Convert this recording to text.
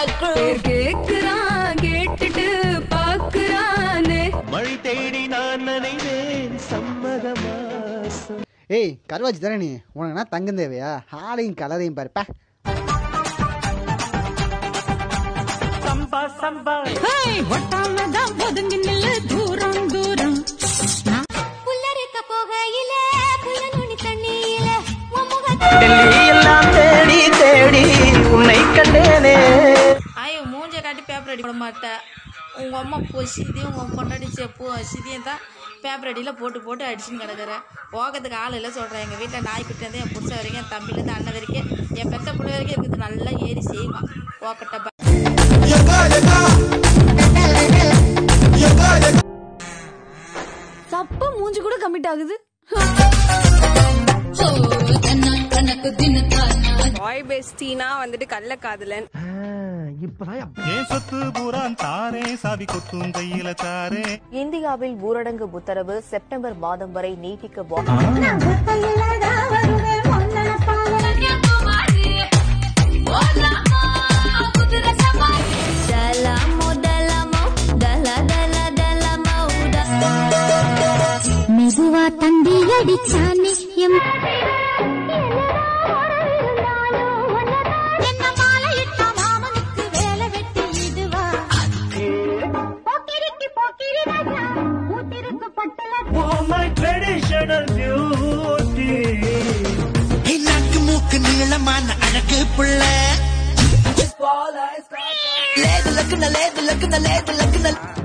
பேர் கேக்குறான் கேட்டுட்டு பாக்குறானே மழை தேடி நான் நனைவேன் சம்மதமா ஏய் கருவாச்சி தானே நீ உனக்கு என்ன தங்கம் தேவையா ஆளையும் கலரையும் பாருப்பா சம்பா சம்பா ஒட்டாமதான் ஒதுங்கி நில்லு தூரம் தூரம் புல்லறுக்க போகையில புயல நுனி தண்ணியில உன் முகத்தை டெல்லி எல்லாம் தேடி தேடி உன்னை கண்டேனே ஆயோ மூஞ்ச காட்டி பேப்பர் அடி போட மாட்டேன் உங்கள் அம்மா போ சிதி உங்கள் பொண்டாடி செப்பு சிதியும் தான் பேப்பர் அடியில் போட்டு போட்டு அடிச்சுன்னு கிடக்குறேன் போகிறதுக்கு ஆள் இல்லை சொல்கிறேன் எங்கள் வீட்டில் நாய்க்குட்டிலேருந்து என் புருஷன் வரைக்கும் என் தம்பிலேருந்து அண்ணன் வரைக்கும் என் பெத்த பிள்ளை வரைக்கும் இருக்குது நல்லா ஏறி செய்வான் போக்கட்ட சப்ப மூஞ்சி கூட கமிட் ஆகுது பாய் பெஸ்டினா வந்துட்டு கள்ளக்காதலன் ஏன் சொத்து பூரான் தாரே சாவி கொத்தும் கையில தாரே இந்தியாவில் ஊரடங்கு உத்தரவு செப்டம்பர் மாதம் வரை நீட்டிக்க வா- Dalamo, dalamo, dala, dala, dalamo, மெதுவா தந்தி அடிச்சானே எம் என்ன மாலையிட்ட மாமனுக்கு வேலை வெட்டி இடுவா போக்கிரிக்கு போக்கிரி ராஜா ஊத்திருக்கு பட்டுல Oh my traditional beauty நாக்கு மூக்கு நீளமான அழகு புள்ள லேது லக்குன லேது லக்குன லேது லக்குன